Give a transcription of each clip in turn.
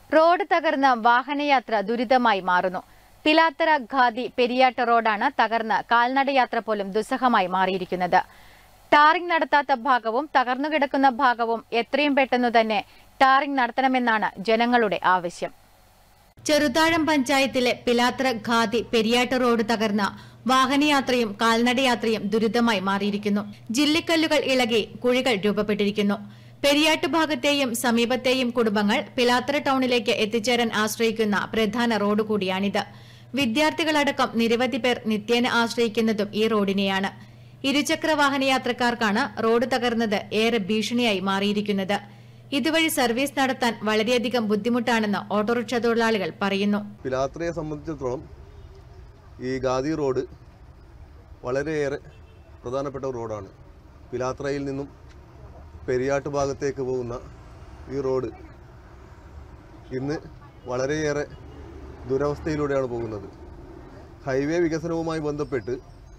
road തകർന്ന് വാഹനയാത്ര ദുരിതമായി മാറുന്നു പിലാത്തറ ഖാദി പെരിയാട്ട് റോഡാണ് തകർന്ന് കാൽനടയാത്ര പോലും ദുസ്സഹമായി മാറിയിരിക്കുന്നത് ടാറിംഗ് നടത്താത്ത ഭാഗവും തകർന്നുകിടക്കുന്ന ഭാഗവും എത്രയും പെട്ടെന്നു തന്നെ ടാറിംഗ് നടത്തണമെന്നാണ് ജനങ്ങളുടെ ആവശ്യം ചെറുതാഴം പഞ്ചായത്തിലെ പിലാത്ര ഖാദി പെരിയാട്ട് റോഡ് തകർന്ന വാഹനയാത്രയും കാൽനടയാത്രയും ദുരിതമായി മാറിയിരിക്കുന്നു ജില്ലിക്കല്ലുകൾ ഇളകി കുഴികൾ രൂപപ്പെട്ടിരിക്കുന്നു പെരിയാട്ട് ഭാഗത്തെയും സമീപത്തെയും കുടുംബങ്ങൾ പിലാത്ര ടൗണിലേക്ക് എത്തിച്ചേരാൻ ആശ്രയിക്കുന്ന പ്രധാന റോഡ് കൂടിയാണിത് വിദ്യാർത്ഥികളടക്കം നിരവധി പേർ നിത്യേന ആശ്രയിക്കുന്നതും ഈ റോഡിനെയാണ് ഇരുചക്ര വാഹനയാത്രക്കാർക്കാണ് റോഡ് തകർന്നത് ഏറെ ഭീഷണിയായി മാറിയിരിക്കുന്നത് ഇതുവഴി സർവീസ് നടത്താൻ വളരെയധികം ബുദ്ധിമുട്ടാണെന്ന് ഓട്ടോറിക്ഷ തൊഴിലാളികൾ പറയുന്നു പിലാത്രയെ സംബന്ധിച്ചിടത്തോളം ഈ ഗാദി റോഡ് വളരെയേറെ പ്രധാനപ്പെട്ട ഒരു റോഡാണ് പിലാത്രയിൽ നിന്നും പെരിയാട്ട് ഭാഗത്തേക്ക് പോകുന്ന ഈ റോഡ് ഇന്ന് വളരെയേറെ ദുരവസ്ഥയിലൂടെയാണ് പോകുന്നത് ഹൈവേ വികസനവുമായി ബന്ധപ്പെട്ട്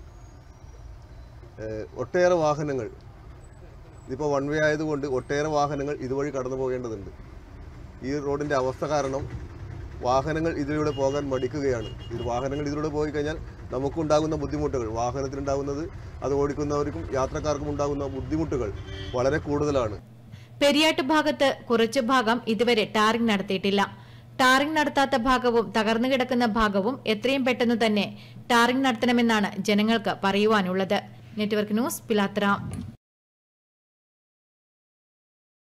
ഏഹ്, ഒട്ടേറെ വാഹനങ്ങൾ ഇതിപ്പോൾ വൺ വേ ആയതുകൊണ്ട് ഒട്ടേറെ വാഹനങ്ങൾ ഇതുവഴി കടന്നു പോകേണ്ടതുണ്ട് ഈ റോഡിൻ്റെ അവസ്ഥ കാരണം വാഹനങ്ങൾ ഇതിലൂടെ പോകാൻ മടിക്കുകയാണ് ഇത് വാഹനങ്ങൾ ഇതിലൂടെ പോയി കഴിഞ്ഞാൽ നമുക്കുണ്ടാകുന്ന ബുദ്ധിമുട്ടുകൾ വാഹനത്തിലുണ്ടാകുന്നത് അത് ഓടിക്കുന്നവർക്കും യാത്രക്കാർക്കും ഉണ്ടാകുന്ന ബുദ്ധിമുട്ടുകൾ വളരെ കൂടുതലാണ് പെരിയാട്ട് ഭാഗത്ത് കുറച്ചു ഭാഗം ഇതുവരെ ടാറിംഗ് നടത്തിയിട്ടില്ല ടാറിംഗ് നടത്താത്ത ഭാഗവും തകർന്നു കിടക്കുന്ന ഭാഗവും എത്രയും പെട്ടെന്ന് തന്നെ ടാറിംഗ് നടത്തണമെന്നാണ് ജനങ്ങൾക്ക് പറയുവാനുള്ളത് നെറ്റ്വർക്ക് ന്യൂസ് പിലാത്ര